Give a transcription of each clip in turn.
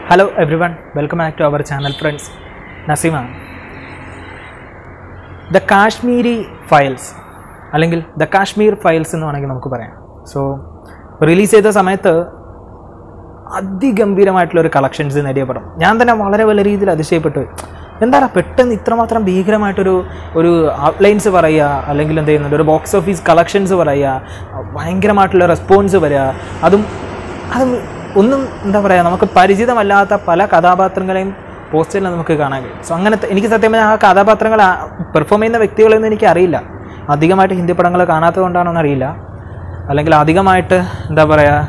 hello everyone welcome back to our channel friends നസീമാണ് the Kashmiri files അല്ലെങ്കിൽ the Kashmir files എന്ന് വേണമെങ്കിൽ നമുക്ക് പറയാം സോ റിലീസ് ചെയ്ത സമയത്ത് അതിഗംഭീരമായിട്ടുള്ള ഒരു കളക്ഷൻസ് നേടിയ പടം ഞാൻ തന്നെ വളരെ വലിയ രീതിയിൽ അതിശയപ്പെട്ടു എന്താണ് പെട്ടെന്ന് ഇത്രമാത്രം ഭീകരമായിട്ടൊരു ഒരു ഔട്ട്ലൈൻസ് പറയുക അല്ലെങ്കിൽ എന്ത് ചെയ്യുന്നുണ്ട് ഒരു ബോക്സ് ഓഫീസ് കളക്ഷൻസ് പറയുക ഭയങ്കരമായിട്ടുള്ള റെസ്പോൺസ് വരിക അതും അതും ഒന്നും എന്താ പറയുക നമുക്ക് പരിചിതമല്ലാത്ത പല കഥാപാത്രങ്ങളെയും പോസ്റ്ററിൽ നമുക്ക് കാണാൻ കഴിയും സോ അങ്ങനത്തെ എനിക്ക് സത്യം പറഞ്ഞാൽ ആ കഥാപാത്രങ്ങൾ പെർഫോം ചെയ്യുന്ന വ്യക്തികളെയൊന്നും എനിക്ക് അറിയില്ല അധികമായിട്ട് ഹിന്ദി പടങ്ങൾ കാണാത്തത് കൊണ്ടാണോന്ന് അറിയില്ല അല്ലെങ്കിൽ അധികമായിട്ട് എന്താ പറയുക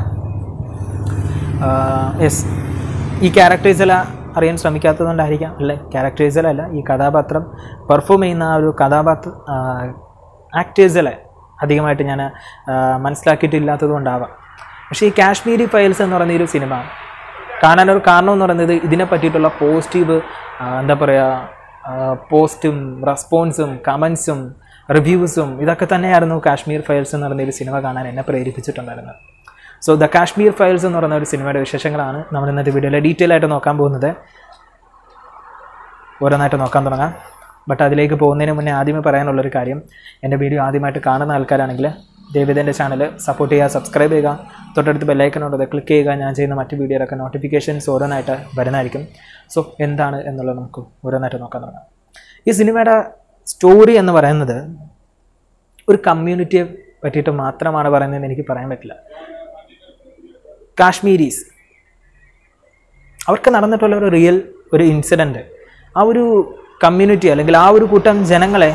യെസ് ഈ ക്യാരക്ടേഴ്സെല്ലാം അറിയാൻ ശ്രമിക്കാത്തതുകൊണ്ടായിരിക്കാം അല്ല ക്യാരക്ടേഴ്സിലല്ല ഈ കഥാപാത്രം പെർഫോം ചെയ്യുന്ന ആ ഒരു കഥാപാത്ര ആക്ടേഴ്സിലെ അധികമായിട്ട് ഞാൻ മനസ്സിലാക്കിയിട്ടില്ലാത്തത് കൊണ്ടാവാം പക്ഷേ ഈ കാശ്മീരി ഫയൽസ് എന്ന് പറയുന്ന ഈ ഒരു സിനിമ കാണാനൊരു കാരണം എന്ന് പറയുന്നത് ഇതിനെ പറ്റിയിട്ടുള്ള പോസിറ്റീവ് എന്താ പറയുക പോസ്റ്റും റെസ്പോൺസും കമൻസും റിവ്യൂസും ഇതൊക്കെ തന്നെയായിരുന്നു കാശ്മീർ ഫയൽസ് എന്ന് പറയുന്ന ഒരു സിനിമ കാണാൻ എന്നെ പ്രേരിപ്പിച്ചിട്ടുണ്ടായിരുന്നത് സോ ദ കാശ്മീർ ഫയൽസ് എന്ന് പറയുന്ന ഒരു സിനിമയുടെ വിശേഷങ്ങളാണ് നമ്മൾ ഇന്നത്തെ വീഡിയോയിൽ ഡീറ്റെയിൽ ആയിട്ട് നോക്കാൻ പോകുന്നത് ഓരോന്നായിട്ട് നോക്കാൻ തുടങ്ങാം ബട്ട് അതിലേക്ക് പോകുന്നതിന് മുന്നേ ആദ്യമേ പറയാനുള്ളൊരു കാര്യം എൻ്റെ വീഡിയോ ആദ്യമായിട്ട് കാണുന്ന ആൾക്കാരാണെങ്കിൽ ദേവിതൻ്റെ ചാനൽ സപ്പോർട്ട് ചെയ്യുക സബ്സ്ക്രൈബ് ചെയ്യുക തൊട്ടടുത്ത് ബെല്ലൈക്കനോട് ക്ലിക്ക് ചെയ്യുക ഞാൻ ചെയ്യുന്ന മറ്റ് വീഡിയോയിലൊക്കെ നോട്ടിഫിക്കേഷൻസ് ഓരോന്നായിട്ട് വരുന്നതായിരിക്കും സോ എന്താണ് എന്നുള്ളത് നമുക്ക് ഓരോന്നായിട്ട് നോക്കാൻ തുടങ്ങാം ഈ സിനിമയുടെ സ്റ്റോറി എന്ന് പറയുന്നത് ഒരു കമ്മ്യൂണിറ്റിയെ പറ്റിയിട്ട് മാത്രമാണ് പറയുന്നതെന്ന് എനിക്ക് പറയാൻ പറ്റില്ല കാശ്മീരീസ് അവർക്ക് നടന്നിട്ടുള്ള ഒരു റിയൽ ഒരു ഇൻസിഡൻറ്റ് ആ ഒരു കമ്മ്യൂണിറ്റി അല്ലെങ്കിൽ ആ ഒരു കൂട്ടം ജനങ്ങളെ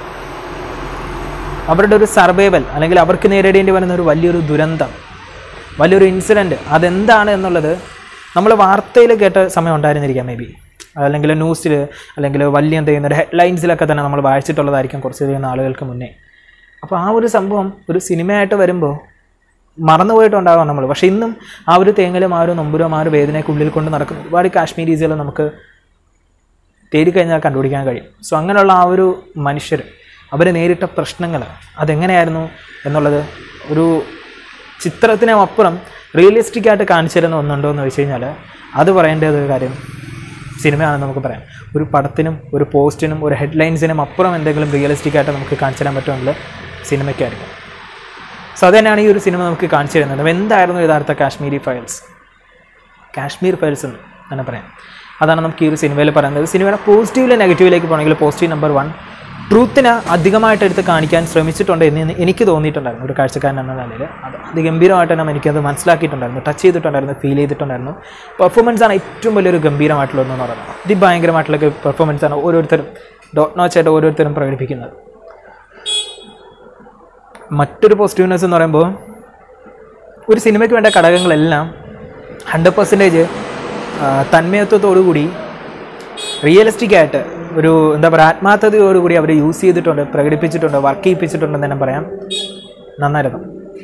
അവരുടെ ഒരു സർവൈവൽ അല്ലെങ്കിൽ അവർക്ക് നേരിടേണ്ടി വരുന്ന ഒരു വലിയൊരു ദുരന്തം വലിയൊരു ഇൻസിഡൻറ്റ് അതെന്താണ് എന്നുള്ളത് നമ്മൾ വാർത്തയിൽ കേട്ട സമയം ഉണ്ടായിരുന്നിരിക്കാം മേ ബി അല്ലെങ്കിൽ ന്യൂസിൽ അല്ലെങ്കിൽ വലിയ എന്ത് ചെയ്യുന്ന ഹെഡ്ലൈൻസിലൊക്കെ തന്നെ നമ്മൾ വായിച്ചിട്ടുള്ളതായിരിക്കും കുറച്ച് ചെയ്യുന്ന ആളുകൾക്ക് മുന്നേ അപ്പോൾ ആ ഒരു സംഭവം ഒരു സിനിമയായിട്ട് വരുമ്പോൾ മറന്നുപോയിട്ടുണ്ടാകാം നമ്മൾ പക്ഷേ ഇന്നും ആ ഒരു തേങ്ങലും ആ ഒരു നൊമ്പുരും ആ ഒരു വേദനയൊക്കെ ഉള്ളിൽ കൊണ്ട് നടക്കുന്ന ഒരുപാട് കാശ്മീരീസുകൾ നമുക്ക് തേടിക്കഴിഞ്ഞാൽ കണ്ടുപിടിക്കാൻ കഴിയും സോ അങ്ങനെയുള്ള ആ ഒരു മനുഷ്യർ അവർ നേരിട്ട പ്രശ്നങ്ങൾ അതെങ്ങനെയായിരുന്നു എന്നുള്ളത് ഒരു ചിത്രത്തിനും അപ്പുറം റിയലിസ്റ്റിക് ആയിട്ട് കാണിച്ചു തരുന്ന ഒന്നുണ്ടോ എന്ന് വെച്ച് കഴിഞ്ഞാൽ അത് പറയേണ്ടത് ഒരു കാര്യം സിനിമയാണെന്ന് നമുക്ക് പറയാം ഒരു പടത്തിനും ഒരു പോസ്റ്റിനും ഒരു ഹെഡ്ലൈൻസിനും അപ്പുറം എന്തെങ്കിലും റിയലിസ്റ്റിക് ആയിട്ട് നമുക്ക് കാണിച്ചു തരാൻ പറ്റുമെങ്കിൽ സിനിമയ്ക്കായിരിക്കും സോ അത് തന്നെയാണ് ഈ ഒരു സിനിമ നമുക്ക് കാണിച്ചു തരുന്നത് അപ്പോൾ എന്തായിരുന്നു യഥാർത്ഥ കാശ്മീരി ഫയൽസ് കാശ്മീർ ഫയൽസ് എന്ന് തന്നെ പറയാം അതാണ് നമുക്ക് ഈ ഒരു സിനിമയിൽ പറയുന്നത് സിനിമയുടെ പോസിറ്റീവിലെ നെഗറ്റീവിലേക്ക് പോകണമെങ്കിൽ പോസിറ്റീവ് നമ്പർ വൺ ട്രൂത്തിനെ അധികമായിട്ട് എടുത്ത് കാണിക്കാൻ ശ്രമിച്ചിട്ടുണ്ട് എന്ന് എനിക്ക് തോന്നിയിട്ടുണ്ടായിരുന്നു ഒരു കാഴ്ചക്കാരൻ എന്ന നിലയിൽ അത് അതിഗംഭീരമായിട്ട് തന്നെ എനിക്കത് മനസ്സിലാക്കിയിട്ടുണ്ടായിരുന്നു ടച്ച് ചെയ്തിട്ടുണ്ടായിരുന്നു ഫീൽ ചെയ്തിട്ടുണ്ടായിരുന്നു പെർഫോമൻസ് ആണ് ഏറ്റവും വലിയൊരു ഗംഭീരമായിട്ടുള്ള ഒന്നെന്ന് പറയുന്നത് അതിഭയങ്കരമായിട്ടുള്ള പെർഫോമൻസ് ആണ് ഓരോരുത്തരും ഡോട്ട് നോച്ചായിട്ട് ഓരോരുത്തരും പ്രകടിപ്പിക്കുന്നത് മറ്റൊരു പോസിറ്റീവ്നെസ് എന്ന് പറയുമ്പോൾ ഒരു സിനിമയ്ക്ക് വേണ്ട ഘടകങ്ങളെല്ലാം ഹൺഡ്രഡ് പെർസെൻറ്റേജ് തന്മയത്വത്തോടുകൂടി റിയലിസ്റ്റിക് ആയിട്ട് ഒരു എന്താ പറയുക ആത്മാർത്ഥതയോടുകൂടി അവർ യൂസ് ചെയ്തിട്ടുണ്ട് പ്രകടിപ്പിച്ചിട്ടുണ്ട് വർക്ക് ചെയ്യിപ്പിച്ചിട്ടുണ്ടെന്ന് തന്നെ പറയാം നന്നായിരുന്നു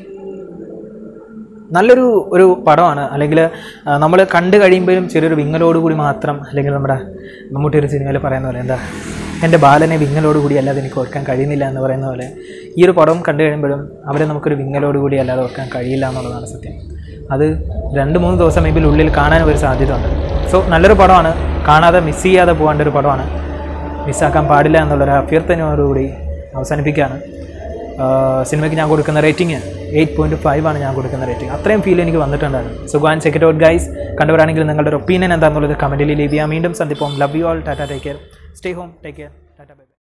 നല്ലൊരു ഒരു പടമാണ് അല്ലെങ്കിൽ നമ്മൾ കണ്ടു കഴിയുമ്പോഴും ചെറിയൊരു വിങ്ങലോടുകൂടി മാത്രം അല്ലെങ്കിൽ നമ്മുടെ മമ്മൂട്ടി ഒരു സിനിമയിൽ പറയുന്ന പോലെ എന്താ എൻ്റെ ബാലനെ വിങ്ങലോടുകൂടി അല്ലാതെ എനിക്ക് ഓർക്കാൻ കഴിയുന്നില്ല എന്ന് പറയുന്ന പോലെ ഈ ഒരു പടം കണ്ടു കഴിയുമ്പോഴും അവരെ നമുക്കൊരു വിങ്ങലോടുകൂടി അല്ലാതെ ഓർക്കാൻ കഴിയില്ല എന്നുള്ളതാണ് സത്യം അത് രണ്ട് മൂന്ന് ദിവസം മേബിൽ ഉള്ളിൽ കാണാൻ ഒരു സാധ്യത ഉണ്ട് സോ നല്ലൊരു പടമാണ് കാണാതെ മിസ് ചെയ്യാതെ പോകേണ്ട ഒരു പടമാണ് മിസ്സാക്കാൻ പാടില്ല എന്നുള്ളൊരു അഭ്യർത്ഥനയോടുകൂടി അവസാനിപ്പിക്കുകയാണ് സിനിമയ്ക്ക് ഞാൻ കൊടുക്കുന്ന റേറ്റിംഗ് എയ്റ്റ് പോയിൻറ്റ് ഫൈവ് ആണ് ഞാൻ കൊടുക്കുന്ന റേറ്റിംഗ് അത്രയും ഫീൽ എനിക്ക് വന്നിട്ടുണ്ടായിരുന്നു so go and check it out guys കണ്ടവരാണെങ്കിൽ നിങ്ങളുടെ ഒരു ഒപ്പീനിയൻ എന്താണെന്നുള്ളത് കമൻറ്റിൽ ലീവ് ചെയ്യാം വീണ്ടും സന്ദിപ്പം love you all tata take care stay home take care tata by